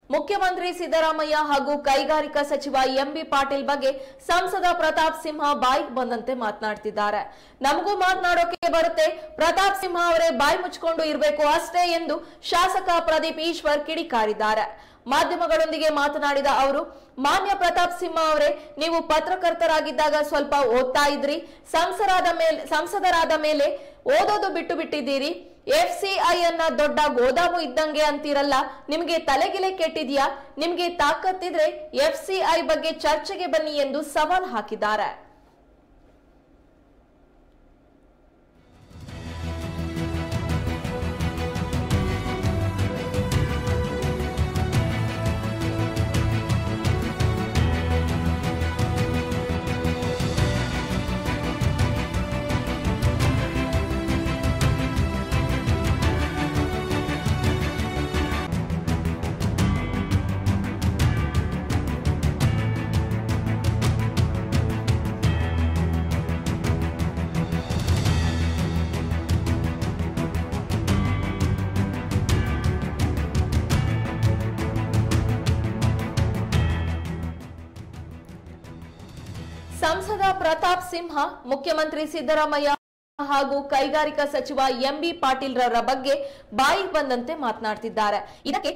ಮುಖ್ಯಮಂತ್ರಿ ಸಿದ್ದರಾಮಯ್ಯ ಹಾಗೂ ಕೈಗಾರಿಕಾ ಸಚಿವ ಎಂಬಿ ಪಾಟೀಲ್ ಬಗ್ಗೆ ಸಂಸದ ಪ್ರತಾಪ್ ಸಿಂಹ ಬಾಯಿಗೆ ಬಂದಂತೆ ಮಾತನಾಡ್ತಿದ್ದಾರೆ ನಮಗೂ ಮಾತನಾಡೋಕೆ ಬರುತ್ತೆ ಪ್ರತಾಪ್ ಸಿಂಹ ಅವರೇ ಬಾಯಿ ಮುಚ್ಕೊಂಡು ಇರಬೇಕು ಅಷ್ಟೇ ಎಂದು ಶಾಸಕ ಪ್ರದೀಪ್ ಈಶ್ವರ್ ಕಿಡಿಕಾರಿದ್ದಾರೆ ಮಾಧ್ಯಮಗಳೊಂದಿಗೆ ಮಾತನಾಡಿದ ಅವರು ಮಾನ್ಯ ಪ್ರತಾಪ್ ಸಿಂಹ ಅವರೇ ನೀವು ಪತ್ರಕರ್ತರಾಗಿದ್ದಾಗ ಸ್ವಲ್ಪ ಓದ್ತಾ ಇದ್ರಿ ಸಂಸರಾದ ಮೇಲೆ ಸಂಸದರಾದ ಮೇಲೆ ಓದೋದು ಬಿಟ್ಟು ಬಿಟ್ಟಿದ್ದೀರಿ ಎಫ್ಸಿಐ ಅನ್ನ ದೊಡ್ಡ ಗೋದಾಮು ಇದ್ದಂಗೆ ಅಂತೀರಲ್ಲ ನಿಮ್ಗೆ ತಲೆಗಿಲೆ ಕೆಟ್ಟಿದ್ಯಾ ನಿಮ್ಗೆ ತಾಕತ್ತಿದ್ರೆ ಎಫ್ಸಿಐ ಬಗ್ಗೆ ಚರ್ಚೆಗೆ ಬನ್ನಿ ಎಂದು ಸವಾಲ್ ಹಾಕಿದ್ದಾರೆ ಸಂಸದ ಪ್ರತಾಪ್ ಸಿಂಹ ಮುಖ್ಯಮಂತ್ರಿ ಸಿದ್ದರಾಮಯ್ಯ ಹಾಗೂ ಕೈಗಾರಿಕಾ ಸಚಿವ ಎಂಬಿ ಪಾಟೀಲ್ ರವರ ಬಗ್ಗೆ ಬಾಯಿಗೆ ಬಂದಂತೆ ಮಾತನಾಡ್ತಿದ್ದಾರೆ ಇದಕ್ಕೆ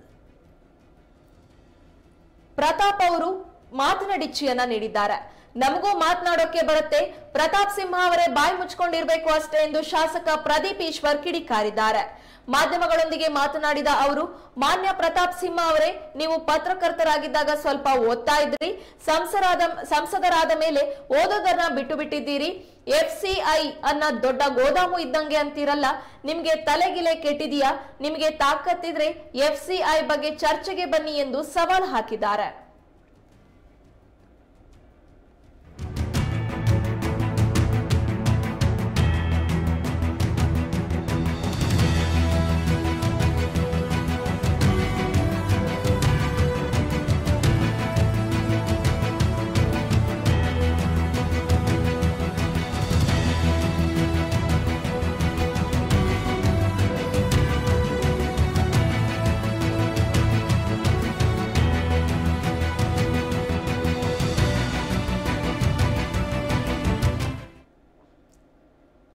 ಪ್ರತಾಪ್ ಅವರು ಮಾತಿನಡಿಚ್ಚಿಯನ್ನ ನೀಡಿದ್ದಾರೆ ನಮಗೂ ಮಾತನಾಡೋಕೆ ಬರುತ್ತೆ ಪ್ರತಾಪ್ ಸಿಂಹ ಅವರೇ ಬಾಯಿ ಮುಚ್ಕೊಂಡಿರ್ಬೇಕು ಅಷ್ಟೇ ಎಂದು ಶಾಸಕ ಪ್ರದೀಪ್ ಈಶ್ವರ್ ಕಿಡಿಕಾರಿದ್ದಾರೆ ಮಾಧ್ಯಮಗಳೊಂದಿಗೆ ಮಾತನಾಡಿದ ಅವರು ಮಾನ್ಯ ಪ್ರತಾಪ್ ಸಿಂಹ ಅವರೇ ನೀವು ಪತ್ರಕರ್ತರಾಗಿದ್ದಾಗ ಸ್ವಲ್ಪ ಓದ್ತಾ ಇದ್ರಿ ಸಂಸರಾದ ಸಂಸದರಾದ ಮೇಲೆ ಓದೋದನ್ನ ಬಿಟ್ಟು ಬಿಟ್ಟಿದ್ದೀರಿ ಎಫ್ಸಿಐ ಅನ್ನ ದೊಡ್ಡ ಗೋದಾಮು ಇದ್ದಂಗೆ ಅಂತೀರಲ್ಲ ನಿಮ್ಗೆ ತಲೆಗಿಲೆ ಕೆಟ್ಟಿದೆಯಾ ನಿಮ್ಗೆ ತಾಕತ್ತಿದ್ರೆ ಎಫ್ಸಿಐ ಬಗ್ಗೆ ಚರ್ಚೆಗೆ ಬನ್ನಿ ಎಂದು ಸವಾಲ್ ಹಾಕಿದ್ದಾರೆ